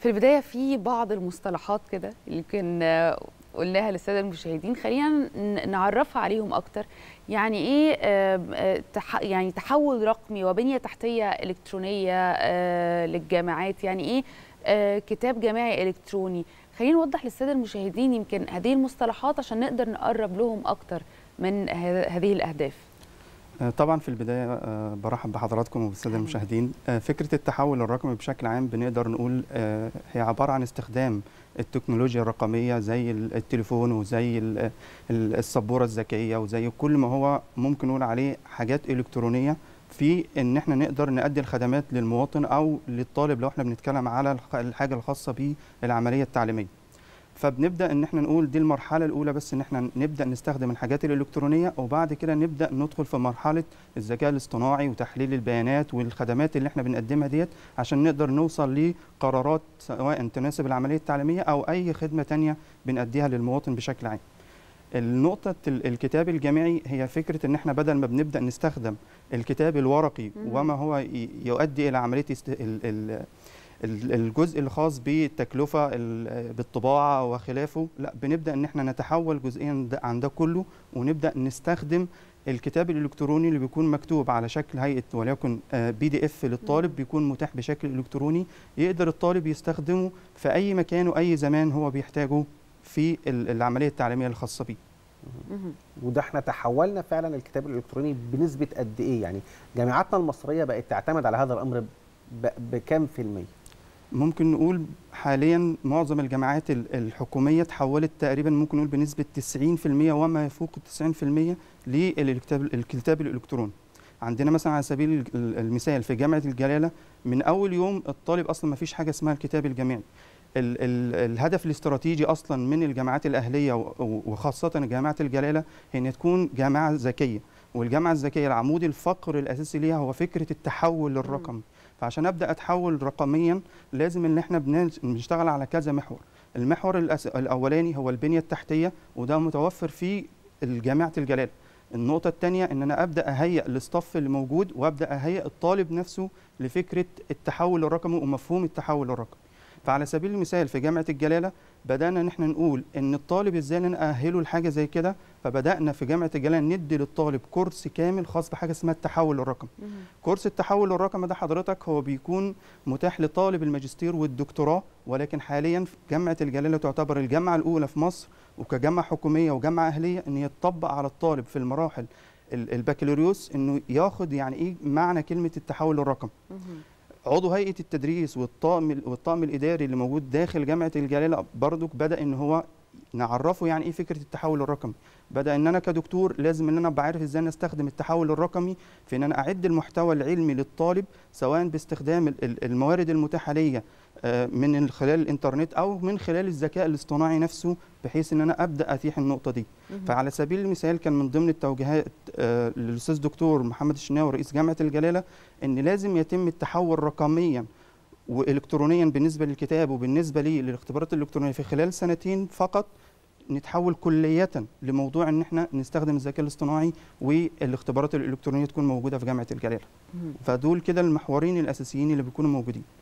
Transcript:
في البداية في بعض المصطلحات كده يمكن آه، قلناها للسادة المشاهدين خلينا ن- نعرفها عليهم أكتر يعني إيه آه، آه، تح- يعني تحول رقمي وبنية تحتية إلكترونية آه، للجامعات يعني إيه آه، كتاب جامعي إلكتروني خلينا نوضح للسادة المشاهدين يمكن هذه المصطلحات عشان نقدر نقرب لهم أكتر من ه- هذه الأهداف آه، طبعا في البدايه آه، برحب بحضراتكم وبالساده أهلاً. المشاهدين آه، فكره التحول الرقمي بشكل عام بنقدر نقول آه، هي عباره عن استخدام التكنولوجيا الرقميه زي ال- التليفون وزي ال- ال- السبوره الذكيه وزي كل ما هو ممكن نقول عليه حاجات الكترونيه في ان احنا نقدر نأدي الخدمات للمواطن او للطالب لو احنا بنتكلم على الخ- الحاجه الخاصه بالعمليه التعليميه فبنبدا ان احنا نقول دي المرحله الاولى بس ان احنا نبدا نستخدم الحاجات الالكترونيه وبعد كده نبدا ندخل في مرحله الذكاء الاصطناعي وتحليل البيانات والخدمات اللي احنا بنقدمها ديت عشان نقدر نوصل لقرارات سواء تناسب العمليه التعليميه او اي خدمه تانية بنأديها للمواطن بشكل عام النقطة ال- الكتاب الجامعي هي فكرة ان احنا بدل ما بنبدأ نستخدم الكتاب الورقي مم. وما هو ي- يؤدي الى عملية است... ال... ال... ال- الجزء الخاص بالتكلفة ال- بالطباعة وخلافه لا بنبدأ ان احنا نتحول جزئيا ده- عن ده كله ونبدأ نستخدم الكتاب الالكتروني اللي بيكون مكتوب على شكل هيئه وليكن بي دي اف للطالب بيكون متاح بشكل الكتروني يقدر الطالب يستخدمه في اي مكان واي زمان هو بيحتاجه في ال- العمليه التعليميه الخاصه بيه مهم. وده احنا تحولنا فعلا الكتاب الالكتروني بنسبه قد ايه يعني جامعاتنا المصريه بقت تعتمد على هذا الامر ب- بكام في الميه ممكن نقول حاليا معظم الجامعات ال- الحكوميه تحولت تقريبا ممكن نقول بنسبه 90% وما يفوق ال 90% للكتاب الكتاب الالكتروني عندنا مثلا على سبيل ال- ال- المثال في جامعه الجلاله من اول يوم الطالب اصلا ما فيش حاجه اسمها الكتاب الجامعي ال ال الهدف الاستراتيجي اصلا من الجامعات الاهليه و- و- وخاصه جامعه الجلاله هي ان تكون جامعه ذكيه والجامعه الذكيه العمود الفقري الاساسي ليها هو فكره التحول للرقم فعشان ابدا اتحول رقميا لازم ان احنا بن- بنشتغل على كذا محور المحور الأس... الاولاني هو البنيه التحتيه وده متوفر في جامعه الجلاله النقطة الثانية إن أنا أبدأ أهيئ الاستاف اللي موجود وأبدأ أهيئ الطالب نفسه لفكرة التحول الرقمي ومفهوم التحول الرقمي. فعلى سبيل المثال في جامعة الجلالة بدأنا إن إحنا نقول إن الطالب إزاي إن أنا أأهله لحاجة زي كده فبدأنا في جامعة الجلالة ندي للطالب كورس كامل خاص بحاجة اسمها التحول الرقمي. مهم. كورس التحول الرقمي ده حضرتك هو بيكون متاح لطالب الماجستير والدكتوراه ولكن حاليا في جامعه الجلاله تعتبر الجامعه الاولى في مصر وكجامعه حكوميه وجامعه اهليه ان هي تطبق على الطالب في المراحل ال- البكالوريوس انه ياخد يعني ايه معنى كلمه التحول الرقمي مهم. عضو هيئه التدريس والطاقم والطاقم الاداري اللي موجود داخل جامعه الجلاله برضك بدا ان هو نعرفه يعني ايه فكره التحول الرقمي بدا ان انا كدكتور لازم ان انا ابقى عارف ازاي نستخدم التحول الرقمي في ان انا اعد المحتوى العلمي للطالب سواء باستخدام ال- ال- الموارد المتاحه ليا آه، من خلال الانترنت او من خلال الذكاء الاصطناعي نفسه بحيث ان انا ابدا اتيح النقطه دي مهم. فعلى سبيل المثال كان من ضمن التوجيهات آه، للاستاذ دكتور محمد الشناوي رئيس جامعه الجلاله ان لازم يتم التحول رقميا والكترونيا بالنسبه للكتاب وبالنسبه لي للاختبارات الالكترونيه في خلال سنتين فقط نتحول كلية لموضوع ان احنا نستخدم الذكاء الاصطناعي والاختبارات الالكترونيه تكون موجوده في جامعه الجلاله مهم. فدول كده المحورين الاساسيين اللي بيكونوا موجودين